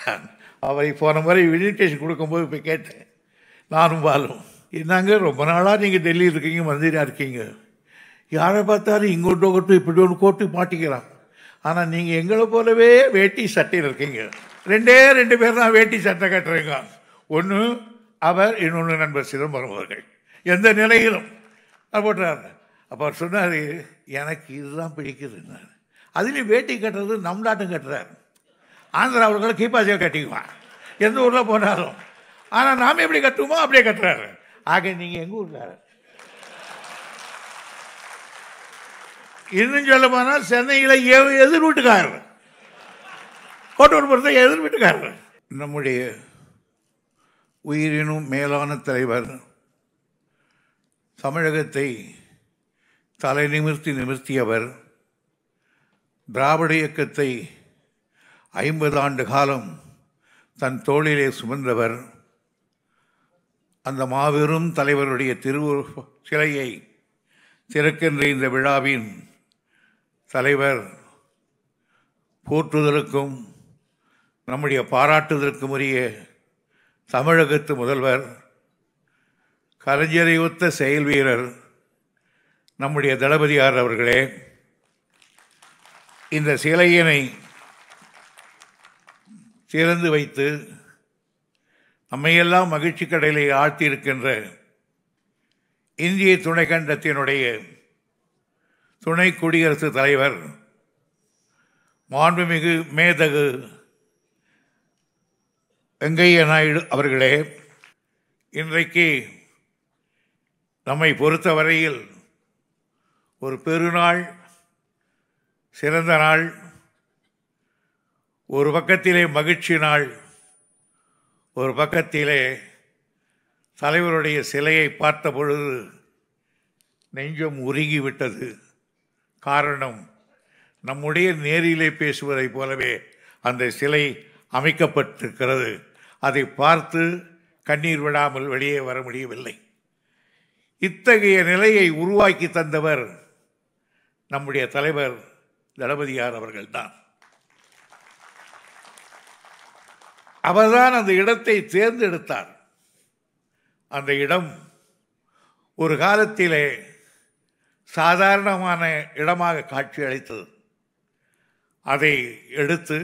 அவரை போன முறை இன்விடேஷன் கொடுக்கும்போது போய் கேட்டேன் நானும் பாலும் என்னங்க ரொம்ப நாளாக நீங்கள் டெல்லியில் இருக்கீங்க மந்திரியாக இருக்கீங்க யாரை பார்த்தாலும் இங்கோட்டு ஒட்டு இப்படி ஒன்று கோட்டு மாட்டிக்கிறான் ஆனால் நீங்கள் எங்களை போலவே வேட்டி சட்டையில் இருக்கீங்க ரெண்டே ரெண்டு பேர் தான் வேட்டி சட்டை கட்டுறீங்க ஒன்று அவர் இன்னொன்று நண்பர் சிதம்பரம் அவர்கள் எந்த நிலையிலும் அது போட்டார் அப்போ அவர் சொன்னார் எனக்கு இதுதான் பிடிக்குதுன்னாரு அதுலேயும் வேட்டி கட்டுறது நம் நாட்டும் கட்டுறாரு ஆந்திரா அவர்களை கீப்பாசியாக கட்டிக்குவான் எந்த ஊரில் போனாலும் ஆனால் நாம் எப்படி கட்டுவோமோ அப்படியே கட்டுறாரு ஆக நீங்கள் எங்கள் ஊர்க்காரர் இன்னும் சொல்ல போனால் சென்னையில் எ- எதிர் வீட்டுக்காரர் கோட்டூர் பொறுத்த எதிர் வீட்டுக்காரர் நம்முடைய உயிரினும் மேலான தலைவர் தமிழகத்தை தலை நிமிர்த்தி நிமிர்த்தியவர் திராவிட இயக்கத்தை ஐம்பது ஆண்டு காலம் தன் தோளிலே சுமந்தவர் அந்த மாபெரும் தலைவருடைய திருவுரு சிலையை திறக்கின்ற இந்த விழாவின் தலைவர் போற்றுதலுக்கும் நம்முடைய பாராட்டுதலுக்கும் உரிய தமிழகத்து முதல்வர் கலைஞரை ஒத்த செயல் வீரர் நம்முடைய தளபதியார் அவர்களே இந்த சிலையினை திறந்து வைத்து நம்மையெல்லாம் மகிழ்ச்சி கடலை ஆழ்த்தியிருக்கின்ற இந்திய துணைக்கண்டத்தினுடைய துணை குடியரசுத் தலைவர் மாண்புமிகு மேதகு வெங்கைய நாயுடு அவர்களே இன்றைக்கு நம்மை பொறுத்தவரையில் ஒரு பெருநாள் சிறந்த நாள் ஒரு பக்கத்திலே மகிழ்ச்சி நாள் ஒரு பக்கத்திலே தலைவருடைய சிலையை பார்த்த பொழுது நெஞ்சம் உருகிவிட்டது காரணம் நம்முடைய நேரிலே பேசுவதைப் போலவே அந்த சிலை அமைக்கப்பட்டிருக்கிறது அதை பார்த்து கண்ணீர் விடாமல் வெளியே வர முடியவில்லை இத்தகைய நிலையை உருவாக்கி தந்தவர் நம்முடைய தலைவர் தளபதியார் அவர்கள்தான் அவர்தான் அந்த இடத்தை தேர்ந்தெடுத்தார் அந்த இடம் ஒரு காலத்திலே சாதாரணமான இடமாக காட்சி அளித்தது அதை எடுத்து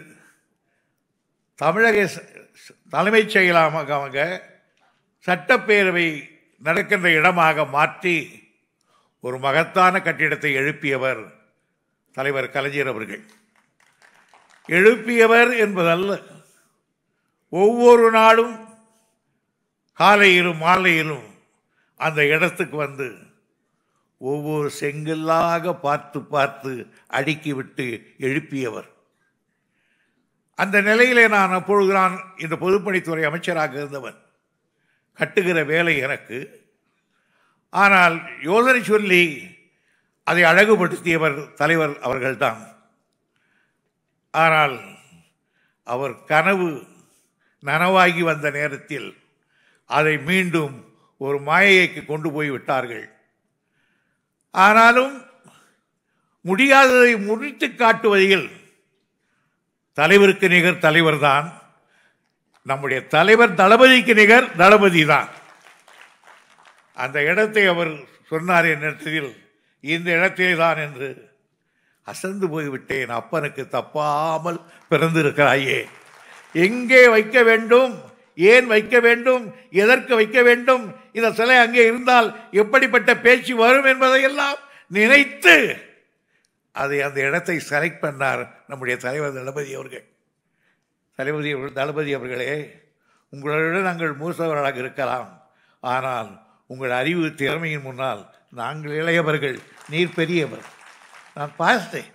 தமிழக ச- ச- தலைமைச் செயலமாக சட்டப்பேரவை நடக்கின்ற இடமாக மாற்றி ஒரு மகத்தான கட்டிடத்தை எழுப்பியவர் தலைவர் கலைஞர் அவர்கள் எழுப்பியவர் என்பதல்ல ஒவ்வொரு நாளும் காலையிலும் மாலையிலும் அந்த இடத்துக்கு வந்து ஒவ்வொரு செங்கல்லாக பார்த்து பார்த்து அடுக்கி விட்டு எழுப்பியவர் அந்த நிலையிலே நான் அப்பொழுது நான் இந்த பொதுப்பணித்துறை அமைச்சராக இருந்தவன் கட்டுகிற வேலை எனக்கு ஆனால் யோசனை சொல்லி அதை அழகுபடுத்தியவர் தலைவர் அவர்கள்தான் ஆனால் அவர் கனவு நனவாகி வந்த நேரத்தில் அதை மீண்டும் ஒரு மாயைக்கு கொண்டு போய் விட்டார்கள் ஆனாலும் முடியாததை முடித்து காட்டுவதில் தலைவருக்கு நிகர் தலைவர்தான் நம்முடைய தலைவர் தளபதிக்கு நிகர் தளபதி தான் அந்த இடத்தை அவர் சொன்னார் என்னிடத்தில் இந்த இடத்திலே தான் என்று அசந்து போய்விட்டேன் அப்பனுக்கு தப்பாமல் பிறந்திருக்கிறாயே எங்கே வைக்க வேண்டும் ஏன் வைக்க வேண்டும் எதற்கு வைக்க வேண்டும் இந்த சிலை அங்கே இருந்தால் எப்படிப்பட்ட பேச்சு வரும் என்பதையெல்லாம் நினைத்து அதை அந்த இடத்தை செலக்ட் பண்ணார் நம்முடைய தலைவர் தளபதி அவர்கள் தளபதி அவர்கள் தளபதி அவர்களே உங்களோட நாங்கள் மூசவர்களாக இருக்கலாம் ஆனால் உங்கள் அறிவு திறமையின் முன்னால் நாங்கள் இளையவர்கள் நீர் பெரியவர் நான் பார்த்தேன்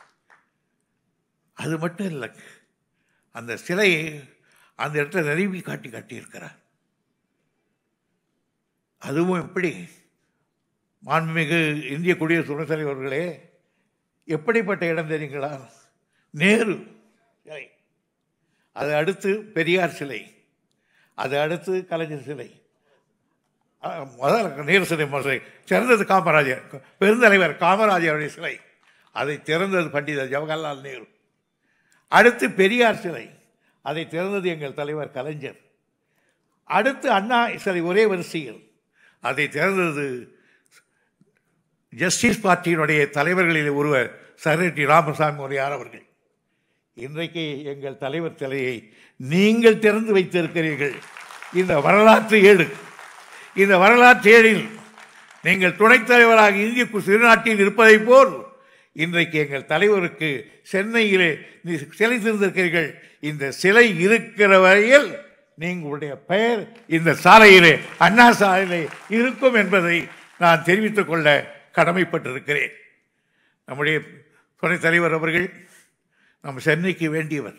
அது மட்டும் இல்லை அந்த சிலையை அந்த இடத்துல நிறுவி காட்டி காட்டியிருக்கிறார் அதுவும் எப்படி மாண்புமிகு இந்திய குடியரசு துணைத் தலைவர்களே எப்படிப்பட்ட இடம் தெரியுங்களா நேரு சிலை அது அடுத்து பெரியார் சிலை அது அடுத்து கலைஞர் சிலை அஹ், முதல்ல நேரு சிலை முதல் திறந்தது காமராஜர் பெருந்தலைவர் காமராஜருடைய சிலை அதை திறந்தது பண்டிதர் ஜவஹர்லால் நேரு அடுத்து பெரியார் சிலை அதை திறந்தது எங்கள் தலைவர் கலைஞர் அடுத்து அண்ணா சிலை ஒரே வரிசையில் அதை திறந்தது ஜஸ்டிஸ் பார்ட்டியினுடைய தலைவர்களில் ஒருவர் சரட்டி ராமசாமி உரையார் அவர்கள் இன்றைக்கு எங்கள் தலைவர் சிலையை நீங்கள் திறந்து வைத்திருக்கிறீர்கள் இந்த வரலாற்று ஏடு இந்த வரலாற்று ஏழில் நீங்கள் துணைத் தலைவராக இந்திய கு- திருநாட்டில் இருப்பதைப் போல் இன்றைக்கு எங்கள் தலைவருக்கு சென்னையிலே நீ சிலை திறந்திருக்கிறீர்கள் இந்த சிலை இருக்கிற வரையில் நீங்களுடைய பெயர் இந்த சாலையிலே அண்ணா சாலையிலே இருக்கும் என்பதை நான் தெரிவித்துக் கொள்ள கடமைப்பட்டிருக்கிறேன் நம்முடைய துணைத் தலைவர் அவர்கள் நம்ம சென்னைக்கு வேண்டியவர்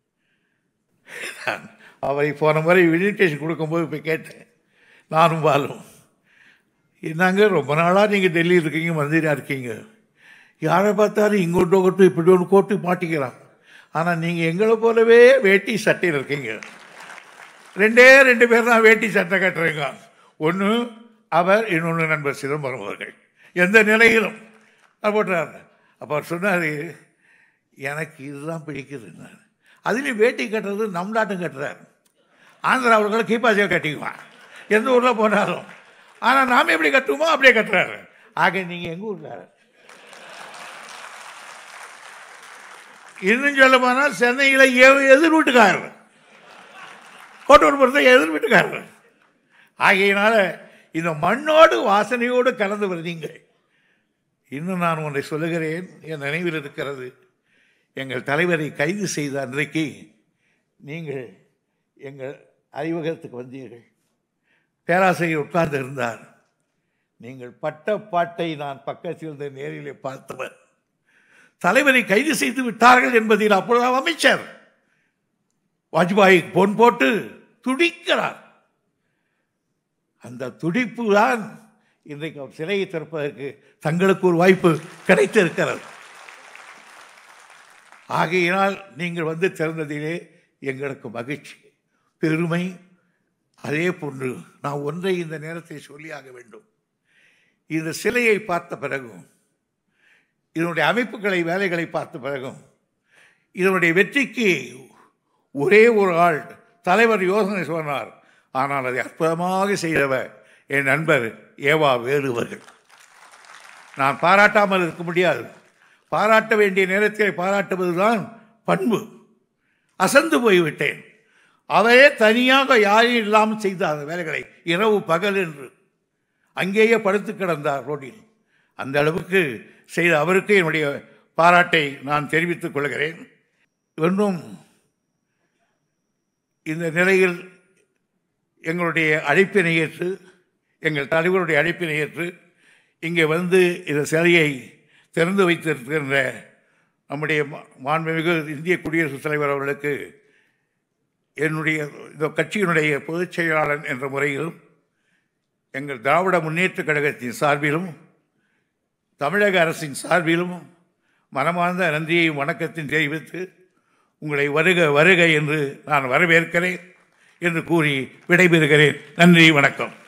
நான் அவரை போன முறை இன்விடேஷன் கொடுக்கும்போது போய் கேட்டேன் நானும் பாலும் என்னங்க ரொம்ப நாளாக நீங்கள் டெல்லியில் இருக்கீங்க மந்திரியாக இருக்கீங்க யாரை பார்த்தாலும் இங்கோட்டு கோட்டு இப்படி ஒன்று கோட்டு மாட்டிக்கிறான் ஆனால் நீங்கள் எங்களை போலவே வேட்டி சட்டையில் இருக்கீங்க ரெண்டே ரெண்டு பேர் தான் வேட்டி சட்டை கட்டுறீங்க ஒன்று அவர் இன்னொன்று நண்பர் சிதம்பரம் அவர்கள் எந்த நிலையிலும் அது போட்டுறாரு அப்போ அவர் சொன்னார் எனக்கு இதுதான் பிடிக்குதுன்னாரு அதுலேயும் வேட்டி கட்டுறது நம் நாட்டும் கட்டுறாரு ஆந்திராவில் கீப்பாசியாக கட்டிக்குவான் எந்த ஊரில் போனாலும் ஆனால் நாம் எப்படி கட்டுவோமோ அப்படியே கட்டுறாரு ஆக நீங்கள் எங்கள் ஊர்க்காரர் இன்னும் சொல்ல போனால் சென்னையில் எ- எதிர் வீட்டுக்காரர் கோட்டூர் பொறுத்த எதிர் வீட்டுக்காரர் ஆகையினால இந்த மண்ணோடு வாசனையோடு கலந்தவர் நீங்கள் இன்னும் நான் ஒன்றை சொல்லுகிறேன் என் நினைவில் இருக்கிறது எங்கள் தலைவரை கைது செய்த அன்றைக்கு நீங்கள் எங்கள் அறிவகத்துக்கு வந்தீர்கள் பேராசிரியர் உட்கார்ந்து இருந்தார் நீங்கள் பட்ட பாட்டை நான் பக்கத்தில் இருந்த நேரிலே பார்த்தவர் தலைவரை கைது செய்து விட்டார்கள் என்பதில் அப்பொழுது அமைச்சர் வாஜ்பாய் பொன் போட்டு துடிக்கிறார் அந்த துடிப்பு தான் இன்றைக்கு அவர் சிலையை திறப்பதற்கு தங்களுக்கு ஒரு வாய்ப்பு கிடைத்திருக்கிறது ஆகையினால் நீங்கள் வந்து திறந்ததிலே எங்களுக்கு மகிழ்ச்சி பெருமை அதே போன்று நான் ஒன்றை இந்த நேரத்தில் சொல்லியாக வேண்டும் இந்த சிலையை பார்த்த பிறகும் இதனுடைய அமைப்புகளை வேலைகளை பார்த்த பிறகும் இதனுடைய வெற்றிக்கு ஒரே ஒரு ஆள் தலைவர் யோசனை சொன்னார் ஆனால் அதை அற்புதமாக செய்தவர் என் நண்பர் ஏவா வேலுவர்கள் நான் பாராட்டாமல் இருக்க முடியாது பாராட்ட வேண்டிய நேரத்தில் பாராட்டுவதுதான் பண்பு அசந்து போய்விட்டேன் அவரே தனியாக யாரையும் இல்லாமல் செய்த அந்த வேலைகளை இரவு பகல் என்று அங்கேயே படுத்து கிடந்தார் ரோட்டில் அந்த அளவுக்கு செய்த அவருக்கு என்னுடைய பாராட்டை நான் தெரிவித்துக் கொள்கிறேன் இன்னும் இந்த நிலையில் எங்களுடைய அழைப்பினை ஏற்று எங்கள் தலைவருடைய அழைப்பினை ஏற்று இங்கே வந்து இந்த சிலையை திறந்து வைத்திருக்கின்ற நம்முடைய மா- மாண்புமிகு இந்திய குடியரசுத் தலைவர் அவர்களுக்கு என்னுடைய இந்த கட்சியினுடைய பொதுச் செயலாளர் என்ற முறையிலும் எங்கள் திராவிட முன்னேற்றக் கழகத்தின் சார்பிலும் தமிழக அரசின் சார்பிலும் மனமார்ந்த நன்றியையும் வணக்கத்தையும் தெரிவித்து உங்களை வருக வருக என்று நான் வரவேற்கிறேன் என்று கூறி விடைபெறுகிறேன் நன்றி வணக்கம்